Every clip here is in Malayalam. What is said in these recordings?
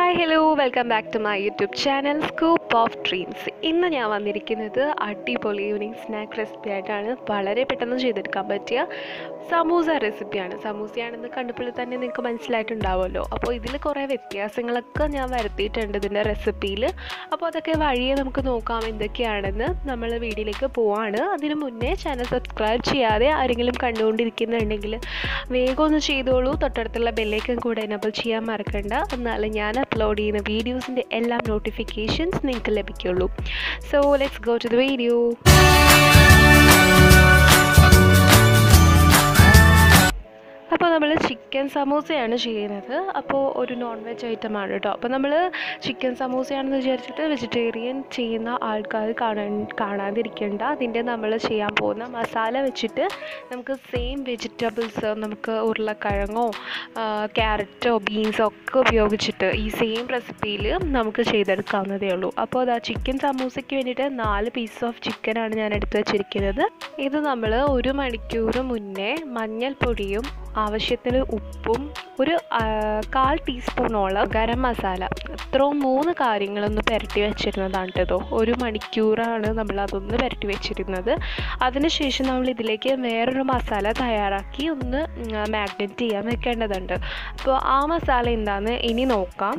hi hello welcome back to my YouTube channel scoop of dreams ഇന്ന് ഞാൻ വന്നിരിക്കുന്നത് അടിപൊളി ഈവനിങ് സ്നാക്ക് റെസിപ്പി ആയിട്ടാണ് വളരെ പെട്ടെന്ന് ചെയ്തെടുക്കാൻ പറ്റിയ സമൂസ റെസിപ്പിയാണ് സമൂസയാണെന്ന് കണ്ടപ്പോൾ തന്നെ നിങ്ങൾക്ക് മനസ്സിലായിട്ടുണ്ടാവുമല്ലോ അപ്പോൾ ഇതിൽ കുറേ വ്യത്യാസങ്ങളൊക്കെ ഞാൻ വരുത്തിയിട്ടുണ്ട് ഇതിൻ്റെ റെസിപ്പിയിൽ അപ്പോൾ അതൊക്കെ വഴിയെ നമുക്ക് നോക്കാം എന്തൊക്കെയാണെന്ന് നമ്മൾ വീഡിയോയിലേക്ക് പോവാണ് അതിന് മുന്നേ ചാനൽ സബ്സ്ക്രൈബ് ചെയ്യാതെ ആരെങ്കിലും കണ്ടുകൊണ്ടിരിക്കുന്നുണ്ടെങ്കിൽ വേഗം ഒന്ന് ചെയ്തോളൂ തൊട്ടടുത്തുള്ള ബെല്ലേക്കും കൂടെ എനബിൾ ചെയ്യാൻ മറക്കണ്ട എന്നാലും ഞാൻ അപ്ലോഡ് ചെയ്യുന്ന വീഡിയോസിൻ്റെ എല്ലാം നോട്ടിഫിക്കേഷൻസ് നിങ്ങൾക്ക് ലഭിക്കുള്ളൂ so let's go to the video അപ്പോൾ നമ്മൾ ചിക്കൻ സമൂസയാണ് ചെയ്യുന്നത് അപ്പോൾ ഒരു നോൺ വെജ് ഐറ്റമാണ് കേട്ടോ അപ്പോൾ നമ്മൾ ചിക്കൻ സമൂസയാണെന്ന് വിചാരിച്ചിട്ട് വെജിറ്റേറിയൻ ചെയ്യുന്ന ആൾക്കാർ കാണാൻ കാണാതിരിക്കേണ്ട അതിൻ്റെ നമ്മൾ ചെയ്യാൻ പോകുന്ന മസാല വെച്ചിട്ട് നമുക്ക് സെയിം വെജിറ്റബിൾസ് നമുക്ക് ഉരുളക്കിഴങ്ങോ ക്യാരറ്റോ ബീൻസോ ഒക്കെ ഉപയോഗിച്ചിട്ട് ഈ സെയിം റെസിപ്പിയിൽ നമുക്ക് ചെയ്തെടുക്കാവുന്നതേ ഉള്ളൂ അപ്പോൾ അതാ ചിക്കൻ സമൂസയ്ക്ക് വേണ്ടിയിട്ട് നാല് പീസ് ഓഫ് ചിക്കനാണ് ഞാൻ എടുത്ത് വെച്ചിരിക്കുന്നത് ഇത് നമ്മൾ ഒരു മണിക്കൂർ മുന്നേ മഞ്ഞൾപ്പൊടിയും ആവശ്യത്തിന് ഉപ്പും ഒരു ആ, കാൽ ടീസ്പൂണോളം ഗരം മസാല ഇത്രയും മൂന്ന് കാര്യങ്ങളൊന്ന് പുരട്ടി വെച്ചിരുന്നതാണ് കേട്ടോ ഒരു മണിക്കൂറാണ് നമ്മൾ അതൊന്ന് പുരട്ടി വെച്ചിരുന്നത് അതിനുശേഷം നമ്മൾ ഇതിലേക്ക് വേറൊരു മസാല തയ്യാറാക്കി ഒന്ന് മാഗ്നറ്റ് ചെയ്യാൻ വെക്കേണ്ടതുണ്ട് അപ്പോൾ ആ മസാല എന്താണെന്ന് ഇനി നോക്കാം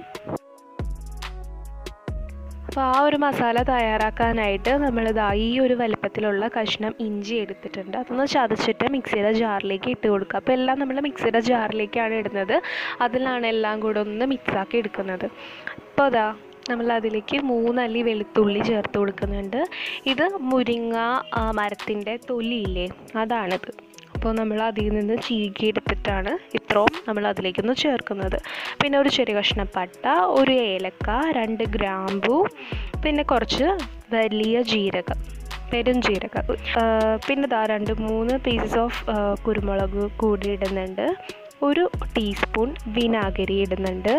അപ്പോൾ ആ ഒരു മസാല തയ്യാറാക്കാനായിട്ട് നമ്മളിതാ ഈ ഒരു വലിപ്പത്തിലുള്ള കഷ്ണം ഇഞ്ചി എടുത്തിട്ടുണ്ട് അതൊന്ന് ചതച്ചിട്ട് മിക്സിയുടെ ജാറിലേക്ക് ഇട്ട് കൊടുക്കുക അപ്പോൾ എല്ലാം നമ്മൾ മിക്സിയുടെ ജാറിലേക്കാണ് ഇടുന്നത് അതിലാണ് എല്ലാം കൂടെ ഒന്ന് മിക്സാക്കി എടുക്കുന്നത് അപ്പോൾ അതാ നമ്മൾ അതിലേക്ക് മൂന്നല്ലി വെളുത്തുള്ളി ചേർത്ത് കൊടുക്കുന്നുണ്ട് ഇത് മുരിങ്ങ ആ, മരത്തിൻ്റെ തൊലിയില്ലേ അതാണിത് അപ്പോൾ നമ്മൾ അതിൽ നിന്ന് ചീകി എടുത്തിട്ടാണ് ഇത്രയും നമ്മൾ അതിലേക്കൊന്ന് ചേർക്കുന്നത് പിന്നെ ഒരു ചെറിയ കഷ്ണം പട്ട ഒരു ഏലക്ക രണ്ട് ഗ്രാമ്പു പിന്നെ കുറച്ച് വലിയ ജീരകം പെരുംജീരകം ആ, പിന്നെ ദാ രണ്ട് മൂന്ന് പീസസ് ഓഫ് കുരുമുളക് കൂടി ഇടുന്നുണ്ട് ഒരു ടീസ്പൂൺ വിനാഗിരി ഇടുന്നുണ്ട്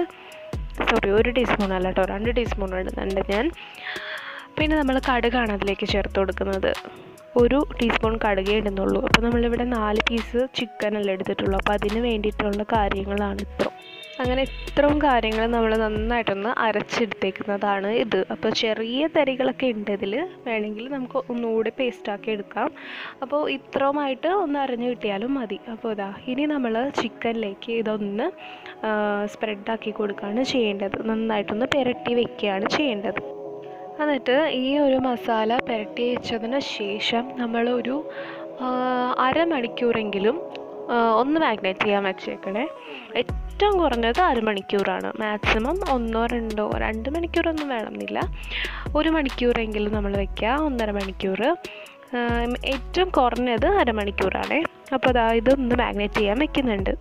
സോറി ഒരു ടീസ്പൂൺ അല്ല കേട്ടോ രണ്ട് ടീസ്പൂൺ ഇടുന്നുണ്ട് ഞാൻ പിന്നെ നമ്മൾ കടുകാണ് അതിലേക്ക് ചേർത്ത് കൊടുക്കുന്നത് ഒരു ടീസ്പൂൺ കടുകേ ഇടുന്നുള്ളൂ അപ്പോൾ നമ്മളിവിടെ നാല് പീസ് ചിക്കനല്ല എടുത്തിട്ടുള്ളൂ അപ്പോൾ അതിന് വേണ്ടിയിട്ടുള്ള കാര്യങ്ങളാണ് ഇത്രയും അങ്ങനെ ഇത്രയും കാര്യങ്ങൾ നമ്മൾ നന്നായിട്ടൊന്ന് അരച്ചെടുത്തേക്കുന്നതാണ് ഇത് അപ്പോൾ ചെറിയ തരികളൊക്കെ ഉണ്ട് ഇതിൽ വേണമെങ്കിൽ നമുക്ക് ഒന്നുകൂടി പേസ്റ്റാക്കി എടുക്കാം അപ്പോൾ ഇത്രയുമായിട്ട് ഒന്ന് അരഞ്ഞു കിട്ടിയാലും മതി അപ്പോൾ ഇതാ ഇനി നമ്മൾ ചിക്കനിലേക്ക് ഇതൊന്ന് സ്പ്രെഡാക്കി കൊടുക്കുകയാണ് ചെയ്യേണ്ടത് നന്നായിട്ടൊന്ന് പുരട്ടി വെക്കുകയാണ് ചെയ്യേണ്ടത് എന്നിട്ട് ഈ ഒരു മസാല പുരട്ടി വെച്ചതിന് ശേഷം നമ്മളൊരു ആ, അരമണിക്കൂറെങ്കിലും ആ, ഒന്ന് മാഗ്നേറ്റ് ചെയ്യാൻ വെച്ചേക്കണേ ഏറ്റവും കുറഞ്ഞത് അരമണിക്കൂറാണ് മാക്സിമം ഒന്നോ രണ്ടോ രണ്ട് മണിക്കൂറൊന്നും വേണമെന്നില്ല ഒരു മണിക്കൂറെങ്കിലും നമ്മൾ വെക്കുക ഒന്നര മണിക്കൂർ ആം, ഏറ്റവും കുറഞ്ഞത് അരമണിക്കൂറാണേ അപ്പോൾ അതാ ഇതൊന്ന് മാഗ്നേറ്റ് ചെയ്യാൻ വെക്കുന്നുണ്ട്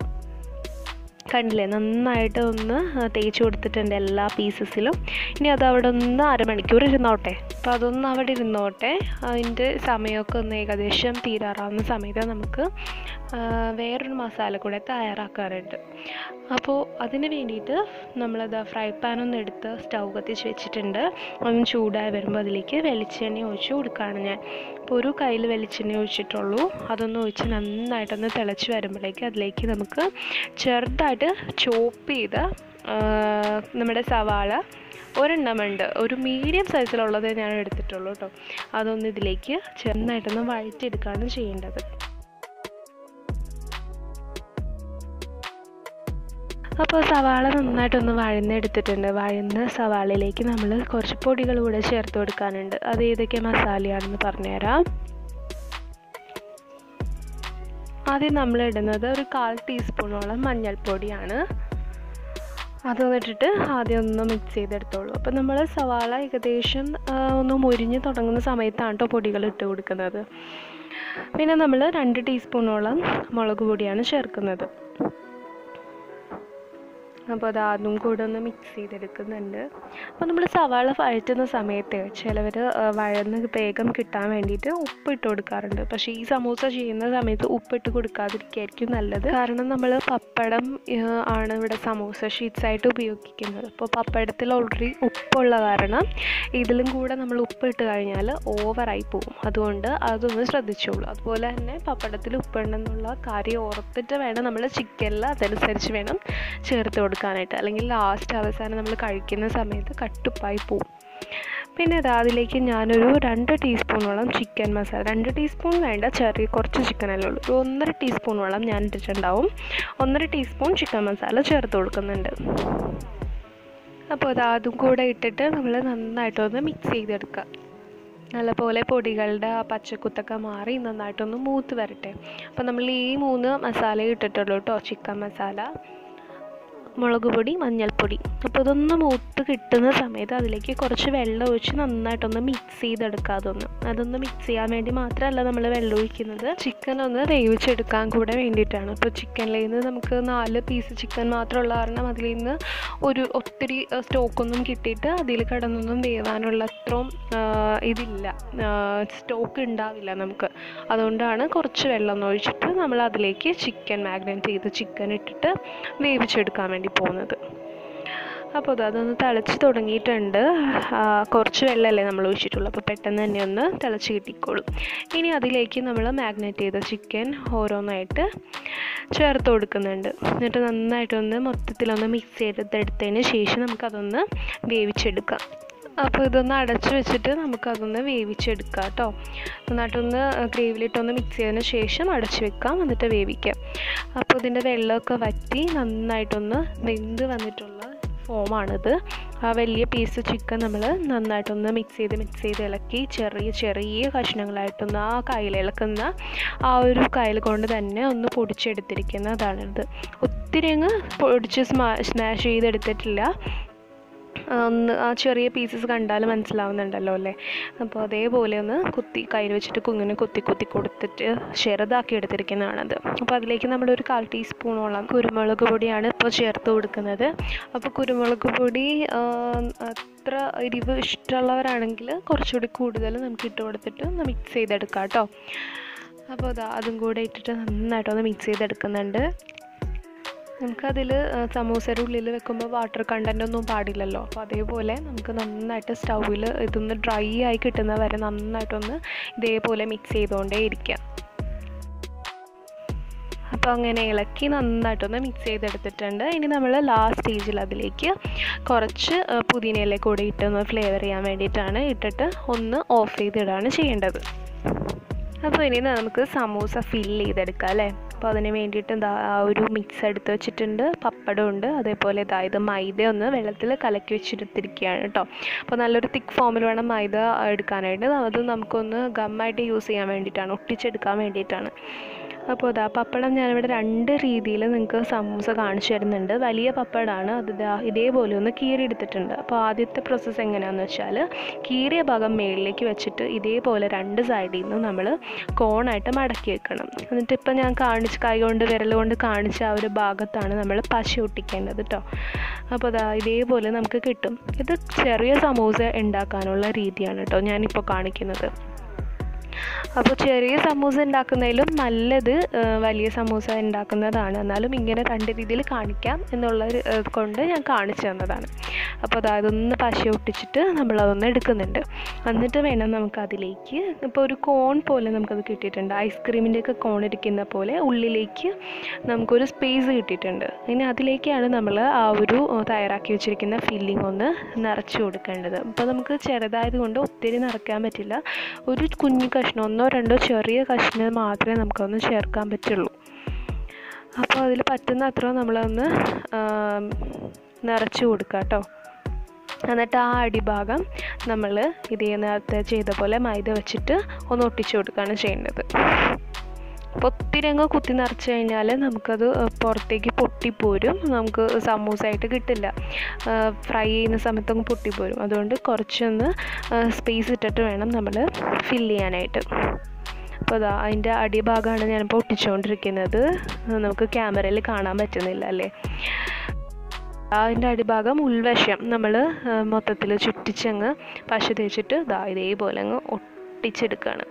കണ്ടില്ലേ നന്നായിട്ട് ഒന്ന് തേച്ച് കൊടുത്തിട്ടുണ്ട് എല്ലാ പീസസിലും ഇനി അത് അവിടെ ഒന്ന് അരമണിക്കൂർ ഇരുന്നോട്ടെ അപ്പോൾ അതൊന്ന് അവിടെ ഇരുന്നോട്ടെ അതിൻ്റെ സമയമൊക്കെ ഒന്ന് ഏകദേശം തീരാറാവുന്ന സമയത്ത് നമുക്ക് ആ, വേറൊരു മസാല കൂടെ തയ്യാറാക്കാറുണ്ട് അപ്പോൾ അതിന് വേണ്ടിയിട്ട് നമ്മളത് ഫ്രൈ പാൻ ഒന്ന് എടുത്ത് സ്റ്റൗ കത്തിച്ച് വെച്ചിട്ടുണ്ട് ഒന്ന് ചൂടായി വരുമ്പോൾ അതിലേക്ക് വെളിച്ചെണ്ണ ഒഴിച്ച് കൊടുക്കുകയാണ് ഞാൻ അപ്പോൾ ഒരു കയ്യിൽ വെളിച്ചെണ്ണ ഒഴിച്ചിട്ടുള്ളൂ അതൊന്ന് ഒഴിച്ച് നന്നായിട്ടൊന്ന് തിളച്ച് വരുമ്പോഴേക്ക് അതിലേക്ക് നമുക്ക് ചെറുതായിട്ട് ചോപ്പ് ചെയ്ത ആ, നമ്മുടെ സവാള ഒരെണ്ണമുണ്ട് ഒരു മീഡിയം സൈസിലുള്ളതേ ഞാൻ എടുത്തിട്ടുള്ളൂ കേട്ടോ അതൊന്ന് ഇതിലേക്ക് ചെറുതായിട്ടൊന്ന് വഴറ്റിയെടുക്കുകയാണ് ചെയ്യേണ്ടത് അപ്പോൾ സവാള നന്നായിട്ടൊന്ന് വഴന്നെടുത്തിട്ടുണ്ട് വഴന്ന സവാളയിലേക്ക് നമ്മൾ കുറച്ച് പൊടികൾ കൂടെ ചേർത്ത് കൊടുക്കാനുണ്ട് അത് ഏതൊക്കെ മസാലയാണെന്ന് പറഞ്ഞുതരാം ആദ്യം നമ്മൾ ഇടുന്നത് ഒരു കാൽ ടീസ്പൂണോളം മഞ്ഞൾപ്പൊടിയാണ് അത് ഇട്ടിട്ട് ആദ്യം ഒന്ന് മിക്സ് ചെയ്തെടുത്തോളൂ അപ്പോൾ നമ്മൾ സവാള ഏകദേശം ആ, ഒന്ന് മുരിഞ്ഞ് തുടങ്ങുന്ന സമയത്താണ് കേട്ടോ പൊടികൾ ഇട്ട് കൊടുക്കുന്നത് പിന്നെ നമ്മൾ രണ്ട് ടീസ്പൂണോളം മുളക് പൊടിയാണ് ചേർക്കുന്നത് അപ്പോൾ അത് അതും കൂടെ ഒന്ന് മിക്സ് ചെയ്തെടുക്കുന്നുണ്ട് അപ്പോൾ നമ്മൾ സവാള വഴറ്റുന്ന സമയത്ത് ചിലവർ വഴന്ന് വേഗം കിട്ടാൻ വേണ്ടിയിട്ട് ഉപ്പ് ഇട്ട് കൊടുക്കാറുണ്ട് പക്ഷേ ഈ സമൂസ ചെയ്യുന്ന സമയത്ത് ഉപ്പിട്ട് കൊടുക്കാതിരിക്കുകയായിരിക്കും നല്ലത് കാരണം നമ്മൾ പപ്പടം ആ, ആണ് ഇവിടെ സമൂസ ഷീറ്റ്സ് ആയിട്ട് ഉപയോഗിക്കുന്നത് അപ്പോൾ പപ്പടത്തിൽ ഓൾറെഡി ഉപ്പുള്ള കാരണം ഇതിലും കൂടെ നമ്മൾ ഉപ്പിട്ട് കഴിഞ്ഞാൽ ഓവറായി പോകും അതുകൊണ്ട് അതൊന്ന് ശ്രദ്ധിച്ചോളൂ അതുപോലെ തന്നെ പപ്പടത്തിൽ ഉപ്പുണ്ടെന്നുള്ള കാര്യം ഓർത്തിട്ട് വേണം നമ്മൾ ചിക്കനിൽ അതനുസരിച്ച് വേണം ചേർത്ത് കൊടുക്കാൻ എടുക്കാനായിട്ട് അല്ലെങ്കിൽ ലാസ്റ്റ് അവസാനം നമ്മൾ കഴിക്കുന്ന സമയത്ത് കട്ടുപ്പായി പോവും പിന്നെ അത് അതിലേക്ക് ഞാനൊരു രണ്ട് ടീസ്പൂണോളം ചിക്കൻ മസാല രണ്ട് ടീസ്പൂൺ വേണ്ട ചെറിയ കുറച്ച് ചിക്കനല്ലേ ഉള്ളൂ ഒരു ഒന്നര ടീസ്പൂണോളം ഞാൻ ഇട്ടിട്ടുണ്ടാവും ഒന്നര ടീസ്പൂൺ ചിക്കൻ മസാല ചേർത്ത് കൊടുക്കുന്നുണ്ട് അപ്പോൾ അത് അതും കൂടെ ഇട്ടിട്ട് നമ്മൾ നന്നായിട്ടൊന്ന് മിക്സ് ചെയ്തെടുക്കുക നല്ലപോലെ പൊടികളുടെ ആ പച്ചക്കുത്തൊക്കെ മാറി നന്നായിട്ടൊന്ന് മൂത്ത് വരട്ടെ അപ്പോൾ നമ്മൾ ഈ മൂന്ന് മസാല ഇട്ടിട്ടുള്ളൂ കേട്ടോ ചിക്കൻ മസാല മുളക് പൊടി മഞ്ഞൾപ്പൊടി അപ്പോൾ ഇതൊന്ന് മൂത്ത് കിട്ടുന്ന സമയത്ത് അതിലേക്ക് കുറച്ച് വെള്ളം ഒഴിച്ച് നന്നായിട്ടൊന്ന് മിക്സ് ചെയ്തെടുക്കുക അതൊന്ന് അതൊന്ന് മിക്സ് ചെയ്യാൻ വേണ്ടി മാത്രമല്ല നമ്മൾ വെള്ളം ഒഴിക്കുന്നത് ചിക്കൻ ഒന്ന് വേവിച്ചെടുക്കാൻ കൂടെ വേണ്ടിയിട്ടാണ് ഇപ്പോൾ ചിക്കനിൽ നിന്ന് നമുക്ക് നാല് പീസ് ചിക്കൻ മാത്രമുള്ള കാരണം അതിൽ നിന്ന് ഒരു ഒത്തിരി സ്റ്റോക്കൊന്നും കിട്ടിയിട്ട് അതിൽ കിടന്നൊന്നും വേവാനുള്ള അത്രയും ഇതില്ല സ്റ്റോക്ക് ഉണ്ടാവില്ല നമുക്ക് അതുകൊണ്ടാണ് കുറച്ച് വെള്ളം ഒന്ന് ഒഴിച്ചിട്ട് നമ്മൾ അതിലേക്ക് ചിക്കൻ മാഗ്നേറ്റ് ചെയ്ത് ചിക്കൻ ഇട്ടിട്ട് വേവിച്ചെടുക്കാൻ വേണ്ടി പോകുന്നത് അപ്പോൾ അത് അതൊന്ന് തിളച്ച് തുടങ്ങിയിട്ടുണ്ട് കുറച്ച് വെള്ളമല്ലേ നമ്മൾ ഒഴിച്ചിട്ടുള്ളൂ അപ്പോൾ പെട്ടെന്ന് തന്നെ ഒന്ന് തിളച്ച് കിട്ടിക്കോളും ഇനി അതിലേക്ക് നമ്മൾ മാഗ്നേറ്റ് ചെയ്ത ചിക്കൻ ഓരോന്നായിട്ട് ചേർത്ത് കൊടുക്കുന്നുണ്ട് എന്നിട്ട് നന്നായിട്ടൊന്ന് മൊത്തത്തിലൊന്ന് മിക്സ് ചെയ്തെടുത്തതിന് ശേഷം നമുക്കതൊന്ന് വേവിച്ചെടുക്കാം അപ്പോൾ ഇതൊന്ന് അടച്ച് വെച്ചിട്ട് നമുക്കതൊന്ന് വേവിച്ചെടുക്കാം കേട്ടോ നന്നായിട്ടൊന്ന് ഗ്രേവിയിലിട്ടൊന്ന് മിക്സ് ചെയ്തതിന് ശേഷം അടച്ച് വെക്കാം എന്നിട്ട് വേവിക്കാം അപ്പോൾ ഇതിൻ്റെ വെള്ളമൊക്കെ വറ്റി നന്നായിട്ടൊന്ന് വെന്ത് വന്നിട്ടുള്ള ഫോമാണിത് ആ വലിയ പീസ് ചിക്കൻ നമ്മൾ നന്നായിട്ടൊന്ന് മിക്സ് ചെയ്ത് മിക്സ് ചെയ്ത് ഇളക്കി ചെറിയ ചെറിയ കഷ്ണങ്ങളായിട്ടൊന്ന് ആ കയ്യിൽ ഇളക്കുന്ന ആ ഒരു കയ്യിൽ കൊണ്ട് തന്നെ ഒന്ന് പൊടിച്ചെടുത്തിരിക്കുന്നതാണിത് ഒത്തിരി അങ്ങ് പൊടിച്ച് സ്മാ സ്മാഷ് ചെയ്തെടുത്തിട്ടില്ല ഒന്ന് ആ ചെറിയ പീസസ് കണ്ടാൽ മനസ്സിലാവുന്നുണ്ടല്ലോ അല്ലേ അപ്പോൾ അതേപോലെ ഒന്ന് കുത്തി കയ്യിൽ വെച്ചിട്ട് കുങ്ങിനെ കുത്തി കുത്തി കൊടുത്തിട്ട് ചെറുതാക്കി എടുത്തിരിക്കുന്നതാണത് അപ്പോൾ അതിലേക്ക് നമ്മളൊരു കാൽ ടീസ്പൂണോളം കുരുമുളക് പൊടിയാണ് ഇപ്പോൾ ചേർത്ത് കൊടുക്കുന്നത് അപ്പോൾ കുരുമുളക് പൊടി അത്ര എരിവ് ഇഷ്ടമുള്ളവരാണെങ്കിൽ കുറച്ചുകൂടി കൂടുതൽ നമുക്ക് ഇട്ട് കൊടുത്തിട്ട് ഒന്ന് മിക്സ് ചെയ്തെടുക്കാം കേട്ടോ അപ്പോൾ അതാ അതും കൂടെ ഇട്ടിട്ട് നന്നായിട്ടൊന്ന് മിക്സ് ചെയ്തെടുക്കുന്നുണ്ട് നമുക്കതിൽ സമൂസയുടെ ഉള്ളിൽ വെക്കുമ്പോൾ വാട്ടർ കണ്ടൻ്റ് ഒന്നും പാടില്ലല്ലോ അപ്പോൾ അതേപോലെ നമുക്ക് നന്നായിട്ട് സ്റ്റൗവിൽ ഇതൊന്ന് ഡ്രൈ ആയി കിട്ടുന്ന വരെ നന്നായിട്ടൊന്ന് ഇതേപോലെ മിക്സ് ചെയ്തുകൊണ്ടേ ഇരിക്കാം അപ്പോൾ അങ്ങനെ ഇളക്കി നന്നായിട്ടൊന്ന് മിക്സ് ചെയ്തെടുത്തിട്ടുണ്ട് ഇനി നമ്മൾ ലാസ്റ്റ് സ്റ്റേജിൽ അതിലേക്ക് കുറച്ച് പുതിനയിലെ കൂടെ ഇട്ടൊന്ന് ഫ്ലേവർ ചെയ്യാൻ വേണ്ടിയിട്ടാണ് ഇട്ടിട്ട് ഒന്ന് ഓഫ് ചെയ്തിടാണ് ചെയ്യേണ്ടത് അപ്പോൾ ഇനി നമുക്ക് സമൂസ ഫില്ല് ചെയ്തെടുക്കാം അല്ലേ അപ്പോൾ അതിന് വേണ്ടിയിട്ട് ഇതാ ആ ഒരു മിക്സ് എടുത്ത് വെച്ചിട്ടുണ്ട് പപ്പടം ഉണ്ട് അതേപോലെ ഇതാ ഇത് മൈദ ഒന്ന് വെള്ളത്തിൽ കലക്കി വെച്ചെടുത്തിരിക്കുകയാണ് കേട്ടോ അപ്പോൾ നല്ലൊരു തിക്ക് ഫോമിൽ വേണം മൈദ എടുക്കാനായിട്ട് അത് നമുക്കൊന്ന് ഗമ്മായിട്ട് യൂസ് ചെയ്യാൻ വേണ്ടിയിട്ടാണ് ഒട്ടിച്ചെടുക്കാൻ വേണ്ടിയിട്ടാണ് അപ്പോൾ അതാ പപ്പടം ഞാനിവിടെ രണ്ട് രീതിയിൽ നിങ്ങൾക്ക് സമൂസ കാണിച്ചു തരുന്നുണ്ട് വലിയ പപ്പടമാണ് അത് ദാ ഇതേപോലെ ഒന്ന് കീറിയെടുത്തിട്ടുണ്ട് അപ്പോൾ ആദ്യത്തെ പ്രോസസ്സ് എങ്ങനെയാണെന്ന് വെച്ചാൽ കീറിയ ഭാഗം മേളിലേക്ക് വെച്ചിട്ട് ഇതേപോലെ രണ്ട് സൈഡിൽ നിന്ന് നമ്മൾ കോണായിട്ട് മടക്കി വെക്കണം എന്നിട്ട് ഇപ്പം ഞാൻ കാണിച്ച് കൈ കൊണ്ട് വിരൽ കൊണ്ട് കാണിച്ച ആ ഒരു ഭാഗത്താണ് നമ്മൾ പശ ഒട്ടിക്കേണ്ടത് കേട്ടോ അപ്പോൾ അതാ ഇതേപോലെ നമുക്ക് കിട്ടും ഇത് ചെറിയ സമൂസ ഉണ്ടാക്കാനുള്ള രീതിയാണ് കേട്ടോ ഞാനിപ്പോൾ കാണിക്കുന്നത് അപ്പോൾ ചെറിയ സമൂസ ഉണ്ടാക്കുന്നതിലും നല്ലത് വലിയ സമൂസ ഉണ്ടാക്കുന്നതാണ് എന്നാലും ഇങ്ങനെ രണ്ട് രീതിയിൽ കാണിക്കാം എന്നുള്ള കൊണ്ട് ഞാൻ കാണിച്ചു തന്നതാണ് അപ്പോൾ അതായത് ഒന്ന് പശ ഒട്ടിച്ചിട്ട് നമ്മളതൊന്ന് എടുക്കുന്നുണ്ട് എന്നിട്ട് വേണം നമുക്ക് അതിലേക്ക് ഇപ്പോൾ ഒരു കോൺ പോലെ നമുക്കത് കിട്ടിയിട്ടുണ്ട് ഐസ്ക്രീമിൻ്റെ ഒക്കെ കോൺ ഇരിക്കുന്ന പോലെ ഉള്ളിലേക്ക് നമുക്കൊരു സ്പേസ് കിട്ടിയിട്ടുണ്ട് ഇനി അതിലേക്കാണ് നമ്മൾ ആ ഒരു തയ്യാറാക്കി വെച്ചിരിക്കുന്ന ഫില്ലിംഗ് ഒന്ന് നിറച്ച് കൊടുക്കേണ്ടത് അപ്പോൾ നമുക്ക് ചെറുതായത് കൊണ്ട് ഒത്തിരി നിറയ്ക്കാൻ പറ്റില്ല ഒരു കുഞ്ഞു കഷ്ണം ഒന്നോ രണ്ടോ ചെറിയ കഷ്ണം മാത്രമേ നമുക്കൊന്ന് ചേർക്കാൻ പറ്റുള്ളൂ അപ്പോൾ അതിൽ പറ്റുന്ന അത്ര നമ്മളൊന്ന് നിറച്ച് കൊടുക്കുക കേട്ടോ എന്നിട്ട് ആ അടിഭാഗം നമ്മൾ ഇതേ നേരത്തെ ചെയ്ത പോലെ മൈദ വെച്ചിട്ട് ഒന്ന് ഒട്ടിച്ചു കൊടുക്കുകയാണ് ചെയ്യേണ്ടത് അപ്പോൾ ഒത്തിരി അങ്ങ് കുത്തി നിറച്ച് കഴിഞ്ഞാൽ നമുക്കത് പുറത്തേക്ക് പൊട്ടിപ്പോരും നമുക്ക് സമൂസയായിട്ട് കിട്ടില്ല ഫ്രൈ ചെയ്യുന്ന സമയത്തങ്ങ് പൊട്ടിപ്പോരും അതുകൊണ്ട് കുറച്ചൊന്ന് സ്പേസ് ഇട്ടിട്ട് വേണം നമ്മൾ ഫില്ല് ചെയ്യാനായിട്ട് അപ്പോൾ അതാ അതിൻ്റെ അടിഭാഗമാണ് ഞാനിപ്പോൾ ഒട്ടിച്ചുകൊണ്ടിരിക്കുന്നത് നമുക്ക് ക്യാമറയിൽ കാണാൻ പറ്റുന്നില്ല അല്ലേ അതിൻ്റെ അടിഭാഗം ഉൾവശം നമ്മൾ മൊത്തത്തിൽ ചുറ്റിച്ചങ്ങ് പശ തേച്ചിട്ട് ഇതാ ഇതേപോലെ അങ്ങ് ഒട്ടിച്ചെടുക്കുകയാണ്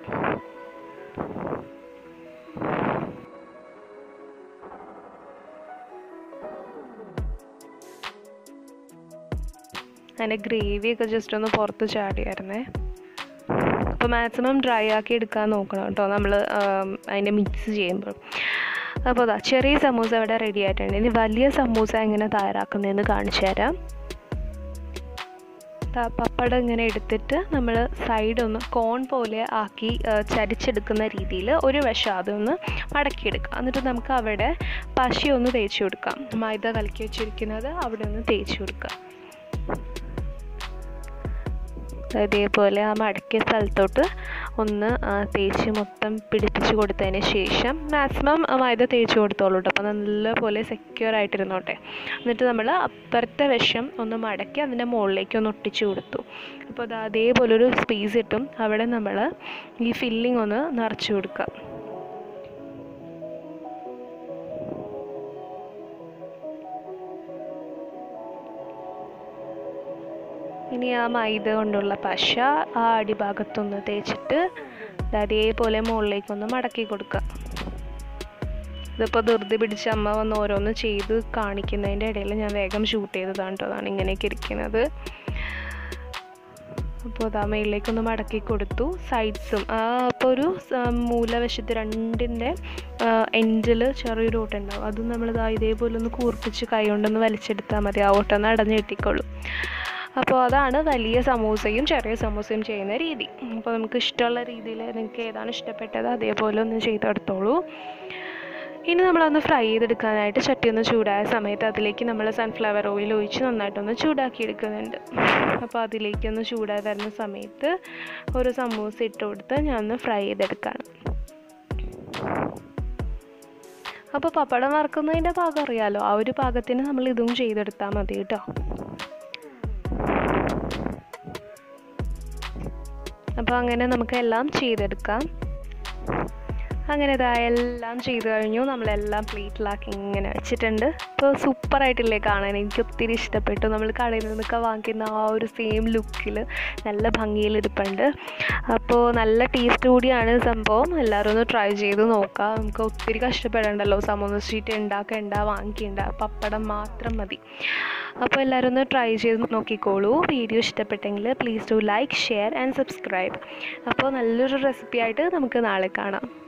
അതിൻ്റെ ഗ്രേവിയൊക്കെ ജസ്റ്റ് ഒന്ന് പുറത്ത് ചാടിയായിരുന്നേ അപ്പോൾ മാക്സിമം ഡ്രൈ ആക്കി എടുക്കാൻ നോക്കണം കേട്ടോ നമ്മൾ അതിൻ്റെ മിക്സ് ചെയ്യുമ്പോൾ അപ്പോൾ അതാ ചെറിയ സമൂസ ഇവിടെ റെഡി ആയിട്ടുണ്ട് ഇനി വലിയ സമൂസ എങ്ങനെ തയ്യാറാക്കുന്നതെന്ന് കാണിച്ചു തരാം ദാ പപ്പടം ഇങ്ങനെ എടുത്തിട്ട് നമ്മൾ സൈഡ് ഒന്ന് കോൺ പോലെ ആക്കി ആ, ചരിച്ചെടുക്കുന്ന രീതിയിൽ ഒരു വശം അതൊന്ന് മടക്കിയെടുക്കുക എന്നിട്ട് നമുക്ക് അവിടെ പശ ഒന്ന് തേച്ച് കൊടുക്കാം മൈദ കലക്കി വെച്ചിരിക്കുന്നത് അവിടെ ഒന്ന് തേച്ച് കൊടുക്കുക ഇതേപോലെ ആ മടക്കിയ സ്ഥലത്തോട്ട് ഒന്ന് ആ, തേച്ച് മൊത്തം പിടിപ്പിച്ച് കൊടുത്തതിന് ശേഷം മാക്സിമം മൈദ തേച്ച് കൊടുത്തോളൂ കേട്ടോ അപ്പോൾ നല്ലപോലെ സെക്യൂർ ആയിട്ടിരുന്നോട്ടെ എന്നിട്ട് നമ്മൾ അപ്പുറത്തെ വശം ഒന്ന് മടക്കി അതിൻ്റെ മുകളിലേക്ക് ഒന്ന് ഒട്ടിച്ച് കൊടുത്തു അപ്പോൾ അത് അതേപോലെ ഒരു സ്പേസ് കിട്ടും അവിടെ നമ്മൾ ഈ ഫില്ലിംഗ് ഒന്ന് നിറച്ച് കൊടുക്കുക ഇനി ആ മൈദ കൊണ്ടുള്ള പശ ആ അടിഭാഗത്തൊന്ന് തേച്ചിട്ട് ഇത് അതേപോലെ മുകളിലേക്കൊന്ന് മടക്കി കൊടുക്കുക ഇതിപ്പോൾ ധൃതി പിടിച്ച അമ്മ വന്ന് ഓരോന്ന് ചെയ്ത് കാണിക്കുന്നതിൻ്റെ ഇടയിൽ ഞാൻ വേഗം ഷൂട്ട് ചെയ്തതാണ് കേട്ടോ അതാണ് ഇങ്ങനെയൊക്കെ ഇരിക്കുന്നത് അപ്പോൾ അതാ മേളിലേക്കൊന്ന് മടക്കി കൊടുത്തു സൈഡ്സും ആ അപ്പോൾ ഒരു സ- മൂലവശത്ത് രണ്ടിൻ്റെ എൻഡിൽ ചെറിയൊരു ഓട്ടുണ്ടാവും അത് നമ്മൾ ഇതാ ഇതേപോലെ ഒന്ന് കൂർപ്പിച്ച് കൈ കൊണ്ടൊന്ന് വലിച്ചെടുത്താൽ മതി ആ ഓട്ടൊന്ന് അടഞ്ഞ് കിട്ടിക്കോളും അപ്പോൾ അതാണ് വലിയ സമൂസയും ചെറിയ സമൂസയും ചെയ്യുന്ന രീതി അപ്പോൾ നമുക്ക് ഇഷ്ടമുള്ള രീതിയിൽ നിങ്ങൾക്ക് ഏതാണ് ഇഷ്ടപ്പെട്ടത് അതേപോലെ ഒന്ന് ചെയ്തെടുത്തോളൂ ഇനി നമ്മളൊന്ന് ഫ്രൈ ചെയ്തെടുക്കാനായിട്ട് ചട്ടി ഒന്ന് ചൂടായ സമയത്ത് അതിലേക്ക് നമ്മൾ സൺഫ്ലവർ ഓയിൽ ഒഴിച്ച് നന്നായിട്ടൊന്ന് ചൂടാക്കി എടുക്കുന്നുണ്ട് അപ്പോൾ അതിലേക്കൊന്ന് ചൂടായി വരുന്ന സമയത്ത് ഒരു സമൂസ ഇട്ട് കൊടുത്ത് ഞാൻ ഒന്ന് ഫ്രൈ ചെയ്തെടുക്കുകയാണ് അപ്പോൾ പപ്പടം വറുക്കുന്നതിൻ്റെ പാകം അറിയാലോ ആ ഒരു പാകത്തിന് നമ്മൾ ഇതും ചെയ്തെടുത്താൽ മതി കേട്ടോ അപ്പോൾ അങ്ങനെ നമുക്ക് എല്ലാം ചെയ്തെടുക്കാം അങ്ങനെ ഇതാ എല്ലാം ചെയ്തു കഴിഞ്ഞു നമ്മളെല്ലാം പ്ലേറ്റിലാക്കി ഇങ്ങനെ വെച്ചിട്ടുണ്ട് ഇപ്പോൾ സൂപ്പറായിട്ടില്ലേ കാണാൻ എനിക്ക് ഒത്തിരി ഇഷ്ടപ്പെട്ടു നമ്മൾ കടയിൽ നിന്നൊക്കെ വാങ്ങിക്കുന്ന ആ ഒരു സെയിം ലുക്കിൽ നല്ല ഭംഗിയിൽ ഇരിപ്പുണ്ട് അപ്പോൾ നല്ല ടേസ്റ്റ് കൂടിയാണ് സംഭവം എല്ലാവരും ഒന്ന് ട്രൈ ചെയ്ത് നോക്കാം നമുക്ക് ഒത്തിരി കഷ്ടപ്പെടണ്ടല്ലോ സമോസ ഷീറ്റ് ഉണ്ടാക്കണ്ട വാങ്ങിക്കണ്ട പപ്പടം മാത്രം മതി അപ്പോൾ എല്ലാവരും ഒന്ന് ട്രൈ ചെയ്ത് നോക്കിക്കോളൂ വീഡിയോ ഇഷ്ടപ്പെട്ടെങ്കിൽ please do like share and subscribe അപ്പോൾ നല്ലൊരു റെസിപ്പി ആയിട്ട് നമുക്ക് നാളെ കാണാം